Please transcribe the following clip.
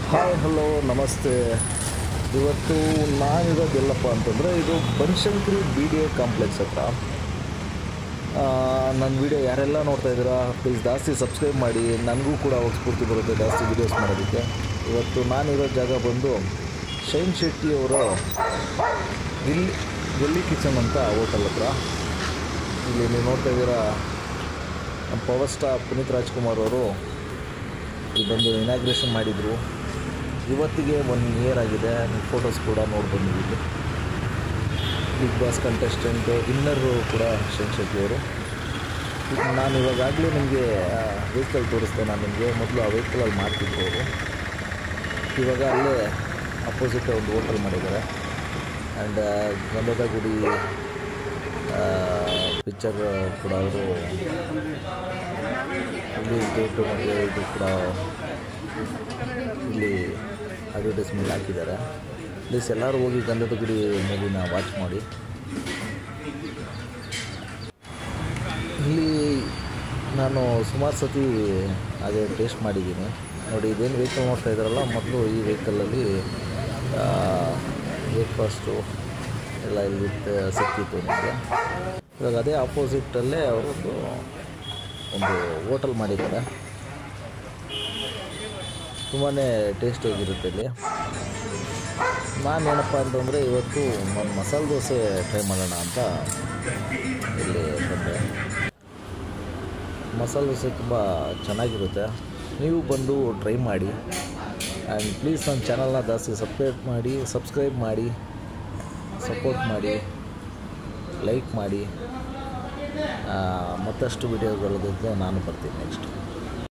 hi hello ನಮಸ್ತೆ ಇವತ್ತು ನಾನಿರೋದು ಎಲ್ಲಪ್ಪ ಅಂತಂದರೆ ಇದು Banashankari B D A complex ಹತ್ರ ನನ್ನ ವಿಡಿಯೋ ಯಾರೆಲ್ಲ ನೋಡ್ತಾ ಇದ್ದೀರಾ ಪ್ಲೀಸ್ ಜಾಸ್ತಿ ಸಬ್ಸ್ಕ್ರೈಬ್ ಮಾಡಿ ನನಗೂ ಕೂಡ ಅವಾಗ ಸ್ಫೂರ್ತಿ ಬರುತ್ತೆ ಜಾಸ್ತಿ ವೀಡಿಯೋಸ್ ಮಾಡೋದಕ್ಕೆ ಇವತ್ತು ನಾನಿರೋ ಜಾಗ ಬಂದು ಶೈನ್ ಶೆಟ್ಟಿ ಅವರ ಗಿಲ್ಲಿ ಗೆಲ್ಲಿ ಕಿಚನ್ ಅಂತ ಹೋಟೆಲ್ ಹತ್ರ ಇಲ್ಲಿ ನೀವು ನೋಡ್ತಾ ಇದ್ದೀರಾ ನಮ್ಮ ಪವರ್ ಸ್ಟಾರ್ ಪುನೀತ್ ರಾಜ್ಕುಮಾರ್ ಅವರು ಇಲ್ಲಿ ಬಂದು ಇನಾಗ್ರೇಷನ್ ಮಾಡಿದರು ಇವತ್ತಿಗೆ ಒನ್ ಇಯರ್ ಆಗಿದೆ ನೀವು ಫೋಟೋಸ್ ಕೂಡ ನೋಡಿ ಬಂದಿದ್ದೀವಿ ಬಿಗ್ ಬಾಸ್ ಕಂಟೆಸ್ಟೆಂಟ್ ವಿನ್ನರು ಕೂಡ ಶೇನ್ ಶೆಟ್ಟಿ ಅವರು ಈಗ ನಾನು ಇವಾಗಲೇ ನಿಮಗೆ ವೆಹಿಕಲ್ ತೋರಿಸ್ದೆ ನಾನು ನಿಮಗೆ ಮೊದಲು ಆ ವೆಹಿಕಲಲ್ಲಿ ಮಾಡ್ತಿದ್ರು ಅವರು ಇವಾಗ ಅಲ್ಲೇ ಅಪೋಸಿಟ್ ಒಂದು ಹೋಟೆಲ್ ಮಾಡಿದ್ದಾರೆ ಆ್ಯಂಡ್ ಗಂಧದ ಗುಡಿ ಪಿಕ್ಚರ್ ಕೂಡ ಅವರು ರಿಲೀಸ್ ಡೇಟು ಮತ್ತು ಇದು ಕೂಡ ಇಲ್ಲಿ ಅಡ್ವರ್ಟೈಸ್ಮೆಂಟ್ ಹಾಕಿದ್ದಾರೆ ಪ್ಲೀಸ್ ಎಲ್ಲರೂ ಹೋಗಿ ಗಂಧದ ಗುಡಿ ಮೂವಿನ ವಾಚ್ ಮಾಡಿ ಇಲ್ಲಿ ನಾನು ಸುಮಾರು ಸತಿ ಅದೇ ಟೇಸ್ಟ್ ಮಾಡಿದ್ದೀನಿ ನೋಡಿ ಇದೇನು ವೆಹಿಕಲ್ ನೋಡ್ತಾ ಇದ್ದಾರಲ್ಲ ಮೊದಲು ಈ ವೆಹಿಕಲಲ್ಲಿ ಬ್ರೇಕ್ಫಾಸ್ಟು ಎಲ್ಲ ಇಲ್ಲಿ ಸಿಕ್ಕಿತ್ತು ನಿಮಗೆ ಇವಾಗ ಅದೇ ಆಪೋಸಿಟಲ್ಲೇ ಅವರೊಂದು ಒಂದು ಹೋಟೆಲ್ ಮಾಡಿದ್ದಾರೆ ತುಂಬಾ ಟೇಸ್ಟಿಯಾಗಿರುತ್ತೆ ಇಲ್ಲಿ ನಾನೇನಪ್ಪ ಅಂತಂದರೆ ಇವತ್ತು ಒಂದು ಮಸಾಲೆ ದೋಸೆ ಟ್ರೈ ಮಾಡೋಣ ಅಂತ ಇಲ್ಲಿ ಬಂದೆ ಮಸಾಲೆ ದೋಸೆ ತುಂಬ ಚೆನ್ನಾಗಿರುತ್ತೆ ನೀವು ಬಂದು ಟ್ರೈ ಮಾಡಿ ಆ್ಯಂಡ್ ಪ್ಲೀಸ್ ನನ್ನ ಚಾನಲ್ನ ಜಾಸ್ತಿ ಸಬ್ಸ್ಕ್ರೈಬ್ ಮಾಡಿ ಸಬ್ಸ್ಕ್ರೈಬ್ ಮಾಡಿ ಸಪೋರ್ಟ್ ಮಾಡಿ ಲೈಕ್ ಮಾಡಿ ಆ, ಮತ್ತಷ್ಟು ವಿಡಿಯೋಗಳದ್ದು ನಾನು ಬರ್ತೀನಿ ನೆಕ್ಸ್ಟ್